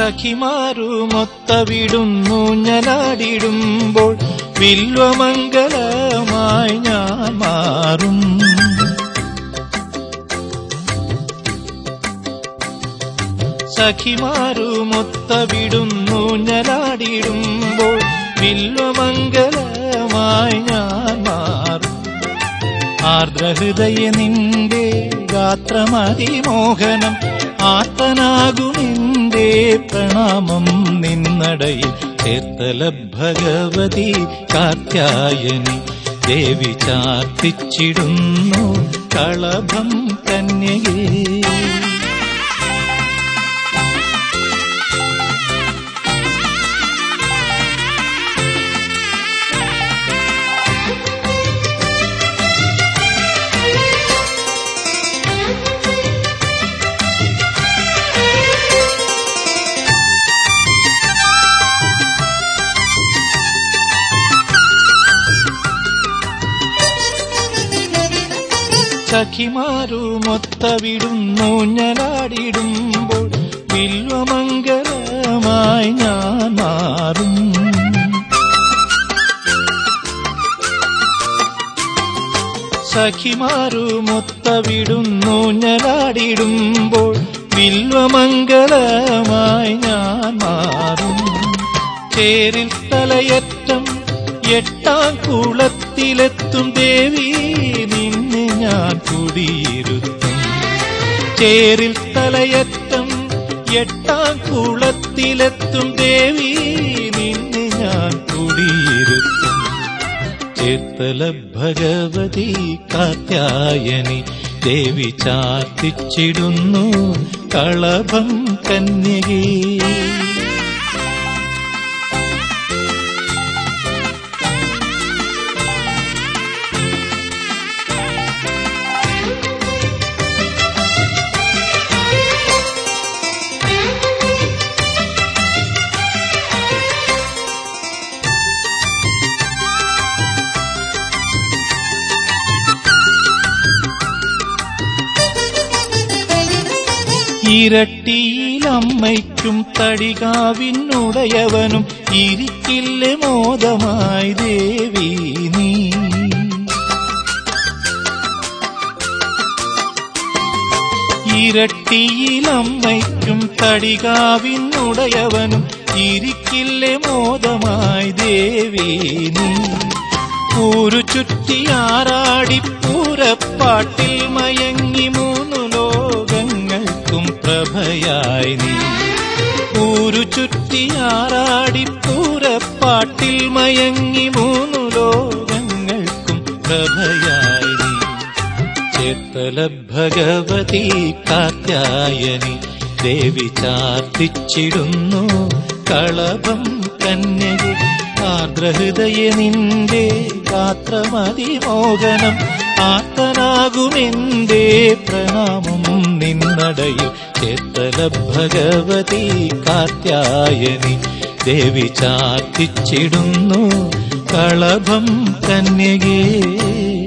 സഖിമാരുമൊത്ത വിടുന്നു ഞാനാടിടുമ്പോൾ വില്വമംഗലമായി ഞാൻ മാറും സഖിമാരുമൊത്ത വിടുന്നു ഞാനാടിടുമ്പോൾ വില്വമംഗലമായി ഞാൻ മാറും ആർദ്രഹൃദയ നിന്റെ ഗാത്രമതിമോഹനം ആർത്തനാകുമെന്റെ പ്രണാമം നിന്നടയിൽ ചേർത്തല ഭഗവതി കാത്യായനി ദേവി ചാർത്തിച്ചിടുന്നു കളഭം കന്യകേ സഖിമാരുമൊത്ത വിടുന്നു ഞാനാടിടുമ്പോൾ വില്വമംഗലമായി ഞാൻ മാറും സഖിമാരുമൊത്ത വിടുന്നു ഞാനാടിടുമ്പോൾ വില്വമംഗലമായി ഞാൻ മാറും ചേരിൽ തലയറ്റം എട്ടാം കുളത്തിലെത്തും ദേവി നിന്നെ ഞാൻ കുടിയിരുത്തും ചേരിൽ തലയറ്റം എട്ടാം കുളത്തിലെത്തും ദേവി നിന്നെ ഞാൻ കുടിയിരുത്തും ചേത്തല ഭഗവതി കാത്യായനി ദേവി ചാർത്തിച്ചിടുന്നു കളഭം കന്യകേ ഇരട്ടിയിലമ്മയ്ക്കും തടികാവിനുടയവനും ഇരിക്കില്ലേ മോദമായി ദേവി നീ ഇരട്ടിയിലമ്മയ്ക്കും തടികാവിനുടയവനും ഇരിക്കില്ലേ മോദമായി ദേവി നീ ൂരു ചുറ്റിയാറാടി പൂരപ്പാട്ടിൽ മയങ്ങി മൂന്നു ലോകങ്ങൾക്കും പ്രഭയായി നീ ൂരു ചുറ്റിയാറാടി പൂരപ്പാട്ടിൽ മയങ്ങി മൂന്നു ലോകങ്ങൾക്കും പ്രഭയായി നീ ചേത്തല ഭഗവതി കാത്യായനി ദേവി ചാർത്തിച്ചിടുന്നു കളഭം കന്യകെ ആർദ്രഹൃദയ നിന്റെ ഗാത്രമതിമോഹനം ആർത്തനാകുമെന്റെ പ്രണാമം നിന്നടയിൽ ചേത്തല ഭഗവതി കാത്യായനി ദേവി ചാർത്തിച്ചിടുന്നു കളഭം കന്യകേ